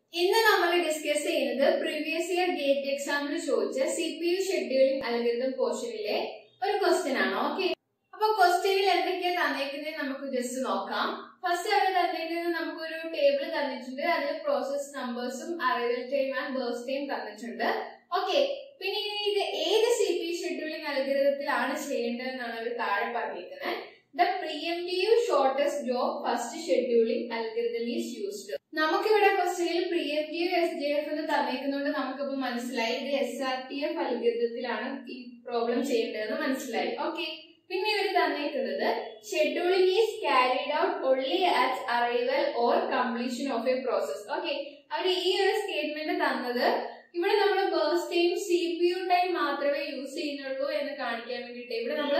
ഇന്ന് നമ്മൾ ഡിസ്കസ് ചെയ്യുന്നത് പ്രീവിയസ് ഇയർ ഗേറ്റ് എക്സാമിന് ചോദിച്ച C P U scheduling algorithm പോർഷനിലെ ഒരു ക്വസ്റ്റ്യൻ ആണ് ഓക്കെ അപ്പൊ ക്വസ്റ്റ്യനിൽ എന്തൊക്കെയാ തന്നേക്കുന്നത് നമുക്ക് ജസ്റ്റ് നോക്കാം ഫസ്റ്റ് അവർ തന്നേക്കുന്നത് നമുക്കൊരു ടേബിൾ തന്നിട്ടുണ്ട് അതിൽ പ്രോസസ് നമ്പേഴ്സും arrival time and burst time തന്നിട്ടുണ്ട് ഓക്കെ പിന്നെ ഇനി ഇത് ഏത് സി പി ഷെഡ്യൂളിംഗ് അൽഗരിതത്തിലാണ് ചെയ്യേണ്ടതെന്നാണ് അവർ താഴെ പറഞ്ഞിരിക്കുന്നത് the preemptive shortest job first scheduling algorithm is used നമുക്കിവിടെ ക്വസ്റ്റ്യനിൽ പ്രിയംറ്റീവ് എസ് ജെ എഫ് എന്ന് തന്നേക്കുന്നതുകൊണ്ട് നമുക്കിപ്പോ മനസ്സിലായി ഇത് എസ് ആർ ടി എഫ് അൽഗരിതത്തിലാണ് ഈ പ്രോബ്ലം ചെയ്യേണ്ടതെന്ന് മനസ്സിലായി ഓക്കെ പിന്നെ ഇവർ തന്നേക്കുന്നത് scheduling is carried out only at arrival or completion of a process okay അവർ ഈ ഒരു സ്റ്റേറ്റ്മെന്റ് തന്നത് ഇവിടെ നമ്മൾ burst time C P U time മാത്രമേ യൂസ് ചെയ്യുന്നുള്ളൂ എന്ന് കാണിക്കാൻ വേണ്ടിയിട്ട് ഇവിടെ നമ്മൾ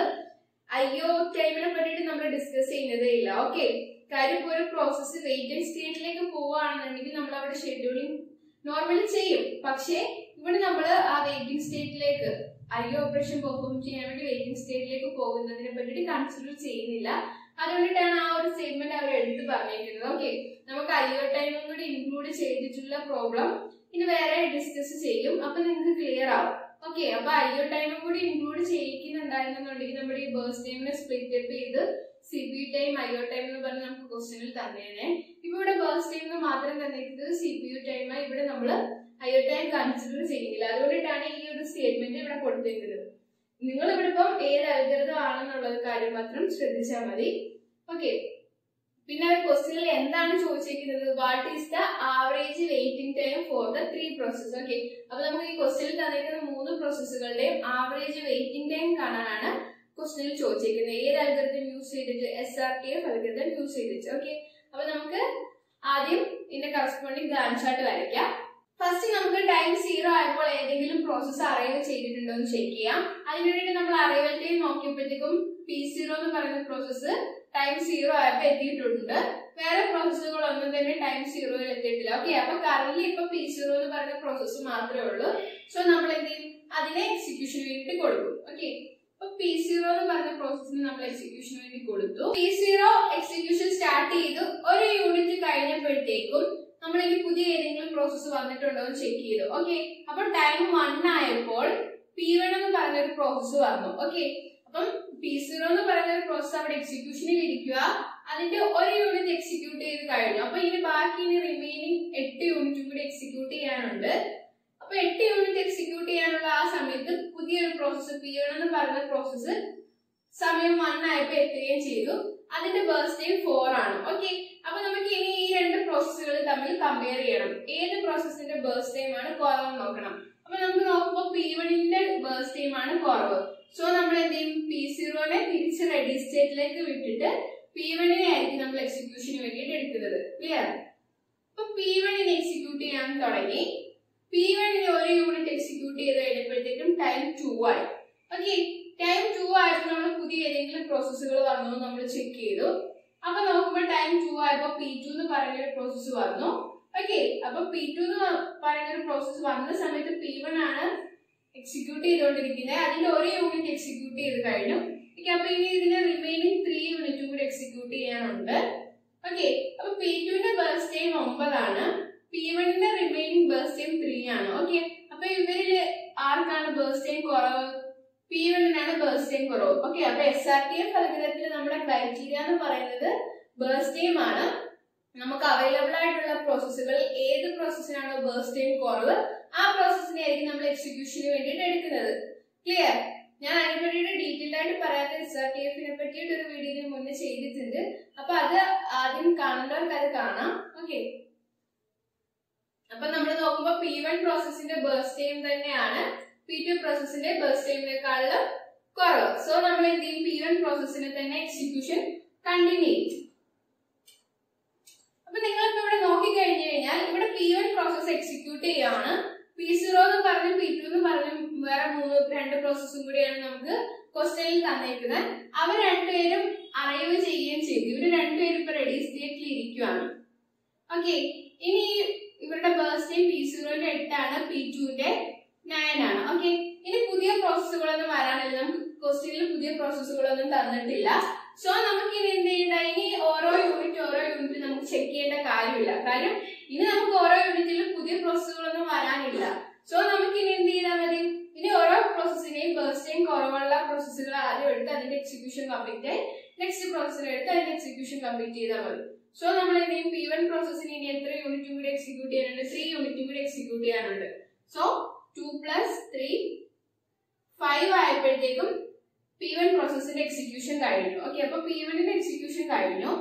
ഐ ഒ ടൈമിനെ പറ്റിയിട്ട് നമ്മൾ ഡിസ്കസ് ചെയ്യുന്നതേ ഇല്ല ഓക്കെ കാര്യം ഇപ്പോൾ ഒരു പ്രോസസ്സ് വെയിറ്റിംഗ് സ്റ്റേറ്റിലേക്ക് പോവുകയാണെന്നുണ്ടെങ്കിൽ നമ്മൾ അവിടെ ഷെഡ്യൂളിംഗ് നോർമലി ചെയ്യും പക്ഷേ ഇവിടെ നമ്മൾ ആ വെയിറ്റിംഗ് സ്റ്റേറ്റിലേക്ക് ഐ ഓപ്പറേഷൻ പെർഫോം ചെയ്യാൻ വേണ്ടി വെയിറ്റിംഗ് സ്റ്റേറ്റിലേക്ക് പോകുന്നതിനെ പറ്റിയിട്ട് കൺസിഡർ ചെയ്യുന്നില്ല അതുകൊണ്ടിട്ടാണ് ആ ഒരു സ്റ്റേറ്റ്മെന്റ് അവർ എടുത്ത് പറഞ്ഞിരിക്കുന്നത് ഓക്കെ നമുക്ക് ഐ ഒ ടൈമും കൂടി ഇൻക്ലൂഡ് ചെയ്തിട്ടുള്ള പ്രോബ്ലം ഇനി വേറെ ഡിസ്കസ് ചെയ്യും അപ്പൊ നിങ്ങൾക്ക് ക്ലിയർ ആവും ഓക്കെ അപ്പൊ ഐ ഒ ടൈമും കൂടി ഇൻക്ലൂഡ് ചെയ്യിക്കുന്നുണ്ടായിരുന്നുണ്ടെങ്കിൽ നമ്മുടെ ഈ ബേഴ്സ് ടൈമിനെ സ്പ്ലിറ്റ് അപ്പ് ചെയ്ത് C P time I O time എന്ന് പറഞ്ഞ് നമുക്ക് ക്വസ്റ്റ്യനിൽ തന്നേനെ ഇപ്പൊ ഇവിടെ ബേഴ്സ് ടൈം എന്ന് മാത്രം തന്നിരിക്കുന്നത് സി പി യു ടൈം ഇവിടെ നമ്മൾ ഐ ഒ ടൈം കൺസിഡർ ചെയ്യുന്നില്ല അതുകൊണ്ടിട്ടാണ് ഈ ഒരു സ്റ്റേറ്റ്മെന്റ് ഇവിടെ കൊടുത്തിരിക്കുന്നത് നിങ്ങൾ ഇവിടെ ഇപ്പം ഏത് അൽഗൃതം ആണെന്നുള്ള കാര്യം മാത്രം ശ്രദ്ധിച്ചാൽ മതി ഓക്കെ പിന്നെ ഒരു ക്വസ്റ്റ്യനിൽ എന്താണ് ചോദിച്ചിരിക്കുന്നത് what is the average waiting time for the three process okay അപ്പൊ നമുക്ക് ഈ ക്വസ്റ്റ്യനിൽ തന്നിരിക്കുന്ന മൂന്ന് പ്രോസസ്സുകളുടെയും ആവറേജ് വെയിറ്റിംഗ് ടൈം കാണാനാണ് ക്വസ്റ്റ്യനിൽ ചോദിച്ചിരിക്കുന്നത് ഏത് അൽഗൃതം യൂസ് ചെയ്തിട്ട് S R T F algorithm use ചെയ്തിട്ട് ഓക്കെ അപ്പൊ നമുക്ക് ആദ്യം ഇതിന്റെ കറസ്പോണ്ടിങ് ഗാൻ ചാർട്ട് വരയ്ക്കാം ഫസ്റ്റ് നമുക്ക് ടൈം സീറോ ആയപ്പോൾ ഏതെങ്കിലും പ്രോസസ്സ് അറൈവ് ചെയ്തിട്ടുണ്ടോ എന്ന് ചെക്ക് ചെയ്യാം അതിനുവേണ്ടി നമ്മൾ അറൈവൽ ടൈം നോക്കിയപ്പോഴത്തേക്കും പി സീറോ എന്ന് പറയുന്ന പ്രോസസ്സ് ടൈം സീറോ ആയപ്പോൾ എത്തിയിട്ടുണ്ട് വേറെ പ്രോസസ്സുകളൊന്നും തന്നെ ടൈം സീറോയിൽ എത്തിയിട്ടില്ല ഓക്കെ അപ്പൊ കറന്റ് ഇപ്പൊ പി സീറോ എന്ന് പറയുന്ന പ്രോസസ്സ് മാത്രമേ ഉള്ളൂ സോ നമ്മൾ എന്ത് ചെയ്യും അതിനെ എക്സിക്യൂഷന് വേണ്ടി കൊടുക്കും ഓക്കെ അപ്പൊ പി സീറോ എന്ന് പറഞ്ഞ പ്രോസസ്സിന് നമ്മൾ എക്സിക്യൂഷന് വേണ്ടി കൊടുത്തു പി സീറോ എക്സിക്യൂഷൻ സ്റ്റാർട്ട് ചെയ്ത് ഒരു യൂണിറ്റ് കഴിഞ്ഞപ്പോഴത്തേക്കും നമ്മൾ ഇനി പുതിയ ഏതെങ്കിലും പ്രോസസ്സ് വന്നിട്ടുണ്ടോ എന്ന് ചെക്ക് ചെയ്തു ഓക്കെ അപ്പോൾ ടൈം വൺ ആയപ്പോൾ പി വൺ എന്ന് പറഞ്ഞ ഒരു പ്രോസസ്സ് വന്നു ഓക്കെ അപ്പം പി സീറോ എന്ന് പറയുന്ന ഒരു പ്രോസസ്സ് അവിടെ എക്സിക്യൂഷനിൽ ഇരിക്കുക അതിന്റെ ഒരു യൂണിറ്റ് എക്സിക്യൂട്ട് ചെയ്ത് കഴിഞ്ഞു അപ്പൊ ഇനി ബാക്കി ഇനി റിമൈനിങ് എട്ട് യൂണിറ്റും കൂടി എക്സിക്യൂട്ട് ചെയ്യാനുണ്ട് അപ്പൊ എട്ട് യൂണിറ്റ് എക്സിക്യൂട്ട് ചെയ്യാനുള്ള ആ സമയത്ത് പുതിയൊരു പ്രോസസ്സ് പി വൺ എന്ന് പറയുന്ന പ്രോസസ്സ് സമയം വൺ ആയപ്പോ എത്തുകയും ചെയ്തു അതിന്റെ ബേഴ്സ് ടൈം ഫോർ ആണ് ഓക്കെ അപ്പൊ നമുക്ക് ഇനി ഈ രണ്ട് പ്രോസസ്സുകൾ തമ്മിൽ കമ്പയർ ചെയ്യണം ഏത് പ്രോസസ്സിന്റെ ബേഴ്സ് ടൈം ആണ് കുറവ് നോക്കണം അപ്പൊ നമുക്ക് നോക്കുമ്പോൾ പി വണ്ണിന്റെ ബേഴ്സ് ടൈം ആണ് കുറവ് സോ നമ്മൾ എന്ത് ചെയ്യും പി സീറോനെ തിരിച്ച് റെഡി സ്റ്റേറ്റിലേക്ക് വിട്ടിട്ട് പി വണ്ണിനെ ആയിരിക്കും നമ്മൾ എക്സിക്യൂഷന് വേണ്ടിയിട്ട് എടുക്കുന്നത് ക്ലിയർ അപ്പൊ പി വണ്ണിനെ എക്സിക്യൂട്ട് ചെയ്യാൻ തുടങ്ങി പി വണ്ണിന് ഒരു യൂണിറ്റ് എക്സിക്യൂട്ട് ചെയ്ത് കഴിഞ്ഞപ്പോഴത്തേക്കും ടൈം ടു ആയി ഓക്കെ ടൈം ടു ആയപ്പോൾ നമ്മൾ പുതിയ ഏതെങ്കിലും പ്രോസസ്സുകൾ വന്നു നമ്മൾ ചെക്ക് ചെയ്തു അപ്പൊ നോക്കുമ്പോൾ ടൈം ടു ആയപ്പോ പി ടു എന്ന് പറയുന്ന ഒരു പ്രോസസ്സ് വന്നു ഓക്കെ അപ്പൊ പി ടു എന്ന് പറയുന്ന ഒരു പ്രോസസ്സ് വന്ന സമയത്ത് പി വൺ ആണ് എക്സിക്യൂട്ട് ചെയ്തുകൊണ്ടിരിക്കുന്നത് അതിന്റെ ഒരു യൂണിറ്റ് എക്സിക്യൂട്ട് ചെയ്ത് കഴിഞ്ഞു ഓക്കെ അപ്പൊ ഇനി ഇതിന് റിമൈനിങ് ത്രീ യൂണിറ്റും കൂടി എക്സിക്യൂട്ട് ചെയ്യാനുണ്ട് ഓക്കെ അപ്പൊ പി ടുവിന്റെ ബേഴ്സ് ടൈം ഒമ്പതാണ് പി വണ്ണിന്റെ റിമൈനിങ് ബേഴ്സ് ടൈം ത്രീ ആണ് ഓക്കെ അപ്പൊ ഇവരില് ആർക്കാണ് ബേഴ്സ് ടൈം കുറവ് പി വണ്ണിനാണ് ബേഴ്സ് ടൈം കുറവ് ഓക്കെ അപ്പൊ എസ് ആർ ടി എഫ് ഫലകത്തിൽ നമ്മുടെ ക്രൈറ്റീരിയ എന്ന് പറയുന്നത് ബേഴ്സ് ടൈം ആണ് നമുക്ക് അവൈലബിൾ ആയിട്ടുള്ള പ്രോസസ്സുകൾ ഏത് പ്രോസസ്സിനാണോ ബേഴ്സ് ടൈം കുറവ് ആ പ്രോസസ്സിനെ ആയിരിക്കും നമ്മൾ എക്സിക്യൂഷന് വേണ്ടിയിട്ട് എടുക്കുന്നത് ക്ലിയർ ഞാൻ അതിനെ പറ്റിയിട്ട് ഡീറ്റെയിൽ ആയിട്ട് പറയാത്ത എസ് ആർ ടി എഫിനെ പറ്റിയിട്ട് ഒരു വീഡിയോ മുന്നേ ചെയ്തിട്ടുണ്ട് അപ്പൊ അത് ആദ്യം കാണേണ്ടവർക്ക് അത് കാണാം ഓക്കെ അപ്പൊ നമ്മൾ നോക്കുമ്പോൾ പി വൺ പ്രോസസ്സിന്റെ ബേഴ്സ് ടൈം തന്നെയാണ് പി ടു പ്രോസസ്സിന്റെ ബേഴ്സ് ടൈമിനേക്കാളും കുറവ് സോ നമ്മൾ എന്ത് ചെയ്യും പി വൺ പ്രോസസ്സിനെ തന്നെ എക്സിക്യൂഷൻ കണ്ടിന്യൂ ചെയ്യും അപ്പൊ നിങ്ങൾക്ക് ഇവിടെ നോക്കി കഴിഞ്ഞു കഴിഞ്ഞാൽ ഇവിടെ പി വൺ പ്രോസസ് എക്സിക്യൂട്ട് ചെയ്യാണ് പി സീറോ എന്ന് പറഞ്ഞു പി ടു എന്ന് പറഞ്ഞു വേറെ മൂന്ന് രണ്ട് പ്രോസസ്സും കൂടിയാണ് നമുക്ക് ക്വസ്റ്റനിൽ തന്നേക്കുന്നത് അവർ രണ്ടുപേരും അറൈവ് ചെയ്യുകയും ചെയ്തു ഇവര് രണ്ടുപേരും ഇപ്പൊ റെഡി സ്റ്റേറ്റിൽ ഇരിക്കുവാണ് ഓക്കെ ഇനി ഇവരുടെ ബേഴ്സ് ടൈം പി സീറോന്റെ എട്ടാണ് പി ടുവിന്റെ നയൻ ആണ് ഓക്കെ ഇനി പുതിയ പ്രോസസ്സുകളൊന്നും വരാനില്ല നമുക്ക് ക്വസ്റ്റ്യനിൽ പുതിയ പ്രോസസ്സുകളൊന്നും തന്നിട്ടില്ല സോ നമുക്ക് ഇനി എന്ത് ചെയ്യണ്ട ഇനി ഓരോ യൂണിറ്റ് ഓരോ യൂണിറ്റ് നമുക്ക് ചെക്ക് ചെയ്യേണ്ട കാര്യമില്ല കാര്യം ഇനി നമുക്ക് ഓരോ യൂണിറ്റ് ഇതിൽ പുതിയ പ്രോസസ്സുകളൊന്നും വരാനില്ല സോ നമുക്ക് ഇനി എന്ത് ചെയ്താൽ മതി ഇനി ഓരോ പ്രോസസ്സിനെയും ബേഴ്സ്റ്റേയും കുറവുള്ള പ്രോസസ്സുകൾ ആദ്യം എടുത്ത് അതിന്റെ എക്സിക്യൂഷൻ കംപ്ലീറ്റ് ആയി നെക്സ്റ്റ് പ്രോസസ്സിൽ എടുത്ത് അതിന്റെ എക്സിക്യൂഷൻ കംപ്ലീറ്റ് ചെയ്താൽ മതി സോ നമ്മൾ ഇനിയും പി വൺ പ്രോസസ്സിന് ഇനി എത്ര യൂണിറ്റും കൂടി എക്സിക്യൂട്ട് ചെയ്യാനുണ്ട് ത്രീ യൂണിറ്റും കൂടി എക്സിക്യൂട്ട് ചെയ്യാനുണ്ട് so two plus three five ആയപ്പോഴത്തേക്കും പി വൺ പ്രോസസ്സിന്റെ എക്സിക്യൂഷൻ കഴിഞ്ഞു ഓക്കെ അപ്പൊ പി വണ്ണിന്റെ എക്സിക്യൂഷൻ കഴിഞ്ഞു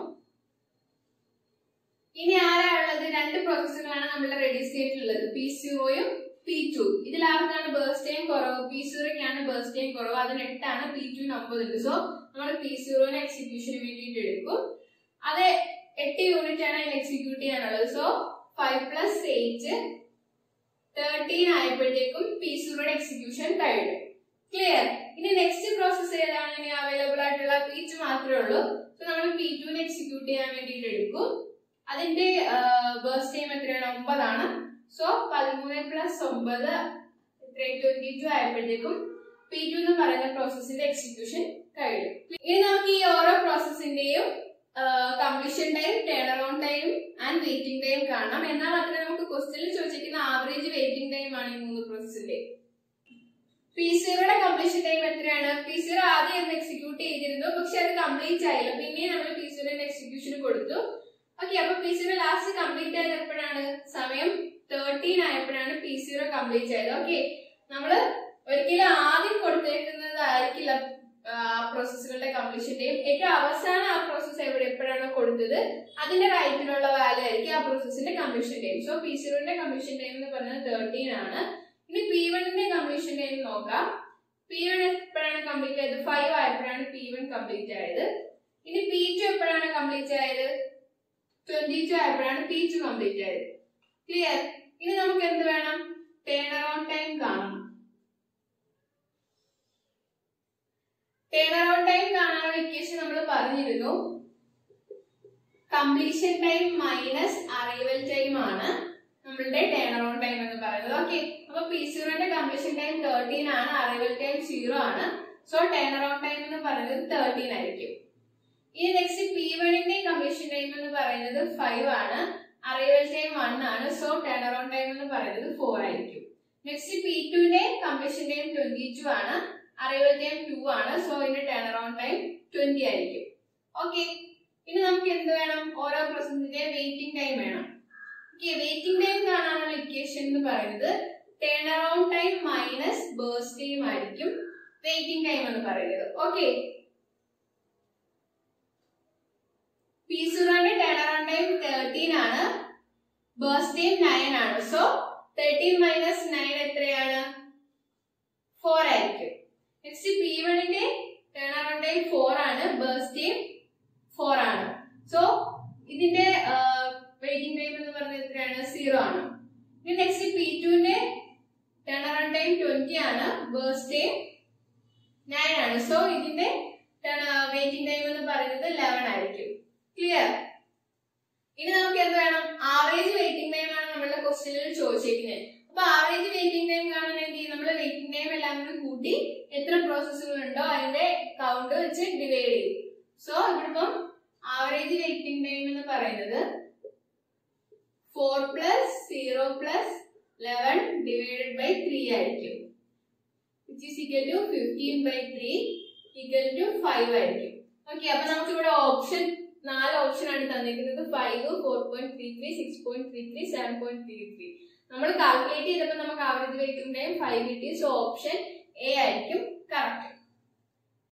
ഇനി ആരാ ഉള്ളത് രണ്ട് പ്രോസസ്സുകളാണ് നമ്മുടെ റെഡി സ്റ്റേറ്റിൽ ഉള്ളത് പി സീറോയും പി ടു ഇതിൽ ആർക്കാണ് ബേഴ്സ് ടൈം കുറവ് പി സീറോയ്ക്കാണ് ബേഴ്സ് ടൈം കുറവ് അതിന് എട്ടാണ് പി ടുവിന് ഒമ്പത് ഉണ്ട് സോ നമ്മൾ പി സീറോനെ എക്സിക്യൂഷന് വേണ്ടിയിട്ട് എടുക്കും അത് എട്ട് യൂണിറ്റ് ആണ് അതിന് എക്സിക്യൂട്ട് ചെയ്യാനുള്ളത് so five plus eight thirteen ആയപ്പോഴത്തേക്കും പി സീറോയുടെ എക്സിക്യൂഷൻ കഴിഞ്ഞു ക്ലിയർ ഇനി നെക്സ്റ്റ് പ്രോസസ് ഏതാണ് ഇനി അവൈലബിൾ ആയിട്ടുള്ള പി ടു മാത്രമേ ഉള്ളൂ സോ നമ്മൾ പി ടുവിനെ എക്സിക്യൂട്ട് ചെയ്യാൻ വേണ്ടിയിട്ട് എടുക്കും അതിന്റെ ബേഴ്സ് ടൈം എത്രയാണ് ഒമ്പതാണ് സോ പതിമൂന്ന് പ്ലസ് ഒമ്പത് ട്വന്റി ടു ആയപ്പോഴത്തേക്കും പി ടു എന്ന് പറയുന്ന പ്രോസസ്സിന്റെ എക്സിക്യൂഷൻ കഴിഞ്ഞു ഇനി നമുക്ക് ഈ ഓരോ പ്രോസസ്സിന്റെയും completion time turn around time and waiting time കാണാം എന്നാൽ മാത്രമേ നമുക്ക് ക്വസ്റ്റ്യനിൽ ചോദിച്ചിരിക്കുന്ന ആവറേജ് വെയിറ്റിംഗ് ടൈം ആണ് ഈ മൂന്ന് പ്രോസസ്സിന്റെ പി സീറോയുടെ കംപ്ലീഷൻ ടൈം എത്രയാണ് പി സീറോ ആദ്യം എന്ന് എക്സിക്യൂട്ട് ചെയ്തിരുന്നു പക്ഷെ അത് കംപ്ലീറ്റ് ആയില്ല പിന്നെ നമ്മൾ പി സീറോയുടെ എക്സിക്യൂഷൻ കൊടുത്തു ഓക്കെ അപ്പൊ പി സീറോ ലാസ്റ്റ് കംപ്ലീറ്റ് ആയത് എപ്പോഴാണ് സമയം തേർട്ടീൻ ആയപ്പോഴാണ് പി സീറോ കംപ്ലീറ്റ് ആയത് ഓക്കെ നമ്മള് ഒരിക്കലും ആദ്യം കൊടുത്തേക്കുന്നതായിരിക്കില്ല ആ പ്രോസസ്സുകളുടെ കംപ്ലീഷൻ ടൈം ഏറ്റവും അവസാനം ആ പ്രോസസ്സ് എവിടെ എപ്പോഴാണോ കൊടുത്തത് അതിന്റെ റൈറ്റിലുള്ള വാല്യൂ ആയിരിക്കും ആ പ്രോസസ്സിന്റെ കംപ്ലീഷൻ ടൈം സോ പി സീറോന്റെ കംപ്ലീഷൻ ടൈം എന്ന് പറയുന്നത് തേർട്ടീൻ ആണ് ഇനി പി വണ്ണിന്റെ കംപ്ലീഷൻ ടൈം നോക്കാം പി വൺ എപ്പോഴാണ് കംപ്ലീറ്റ് ആയത് ഫൈവ് ആയപ്പോഴാണ് പി വൺ കംപ്ലീറ്റ് ആയത് ഇനി പി ടു എപ്പോഴാണ് കംപ്ലീറ്റ് ആയത് ട്വന്റി ടു ആയപ്പോഴാണ് പി ടു കംപ്ലീറ്റ് ആയത് ക്ലിയർ ഇനി നമുക്ക് എന്ത് വേണം ടേൺ അറൌണ്ട് ടൈം കാണണം ടേൺ അറൌണ്ട് ടൈം കാണാനുള്ള ഇക്വേഷൻ നമ്മൾ പറഞ്ഞിരുന്നു completion time minus arrival time ആണ് നമ്മളുടെ ടേൺ അറൌണ്ട് ടൈം എന്ന് പറയുന്നത് ഓക്കെ അപ്പൊ പി സീറോന്റെ കംപ്ലീഷൻ ടൈം തേർട്ടീൻ ആണ് അറൈവൽ ടൈം സീറോ ആണ് സോ ടേൺ അറൌണ്ട് ടൈം എന്ന് പറയുന്നത് തേർട്ടീൻ ആയിരിക്കും ഇനി നെക്സ്റ്റ് പി വണ്ണിന്റെ കംപ്ലീഷൻ ടൈം എന്ന് പറയുന്നത് ഫൈവ് ആണ് അറൈവൽ ടൈം വൺ ആണ് സോ ടേൺ അറൌണ്ട് ടൈം എന്ന് പറയുന്നത് ഫോർ ആയിരിക്കും നെക്സ്റ്റ് പി ടുവിന്റെ കംപ്ലീഷൻ ടൈം ട്വന്റി ടു ആണ് അറൈവൽ ടൈം ടു ആണ് സോ ഇതിന്റെ ടേൺ അറൌണ്ട് ടൈം ട്വന്റി ആയിരിക്കും ഓക്കെ ഇനി നമുക്ക് എന്ത് വേണം ഓരോ പ്രോസസിന്റെ വെയിറ്റിംഗ് ടൈം വേണം ഓക്കെ വെയിറ്റിംഗ് ടൈം കാണാനുള്ള ഇക്വേഷൻ എന്ന് പറയുന്നത് turn around time minus burst time ആയിരിക്കും വെയിറ്റിംഗ് ടൈം എന്ന് പറയുന്നത് ഓക്കെ പി സീറോന്റെ ടേൺ അറൌണ്ട് ടൈം തേർട്ടീൻ ആണ് ബേഴ്സ് ടൈം നയൻ ആണ് സോ തേർട്ടീൻ മൈനസ് നയൻ എത്രയാണ് ഫോർ ആയിരിക്കും നെക്സ്റ്റ് പി വണ്ണിന്റെ ടേൺ അറൌണ്ട് ടൈം ഫോർ ആണ് ബേഴ്സ് ടൈം ഫോർ ആണ് സോ ഇതിന്റെ വെയിറ്റിംഗ് ടൈം എന്ന് പറയുന്നത് എത്രയാണ് സീറോ ആണ് ഇനി നെക്സ്റ്റ് പി ടുവിന്റെ ടേൺ അറൌണ്ട് ടൈം ട്വന്റി ആണ് ബേഴ്സ് ടൈം നയൻ ആണ് സോ ഇതിന്റെ വെയിറ്റിംഗ് ടൈം എന്ന് പറയുന്നത് ലെവൻ ആയിരിക്കും ക്ലിയർ ഇനി നമുക്ക് എന്ത് വേണം ആവറേജ് വെയിറ്റിംഗ് ടൈം ആണ് നമ്മളുടെ ക്വസ്റ്റ്യനിൽ ചോദിച്ചിരിക്കുന്നത് അപ്പൊ ആവറേജ് വെയിറ്റിംഗ് ടൈം കാണണമെങ്കിൽ നമ്മൾ വെയിറ്റിംഗ് ടൈം എല്ലാം കൂടി കൂട്ടി എത്ര പ്രോസസ്സുകൾ ഉണ്ടോ അതിന്റെ കൗണ്ട് വെച്ച് ഡിവൈഡ് ചെയ്യും സോ ഇവിടെ ഇപ്പം ആവറേജ് വെയിറ്റിംഗ് ടൈം എന്ന് പറയുന്നത് four plus zero plus eleven divided by three ആയിരിക്കും which is equal to fifteen by three equal to five ആയിരിക്കും ഓക്കെ അപ്പൊ നമുക്ക് ഇവിടെ ഓപ്ഷൻ നാല് ഓപ്ഷൻ ആണ് തന്നിരിക്കുന്നത് five four point three three six point three three seven point three three നമ്മൾ calculate ചെയ്തപ്പോൾ നമുക്ക് ആവറേജ് വെയിറ്റിംഗ് ടൈം ഫൈവ് കിട്ടി സോ ഓപ്ഷൻ എ ആയിരിക്കും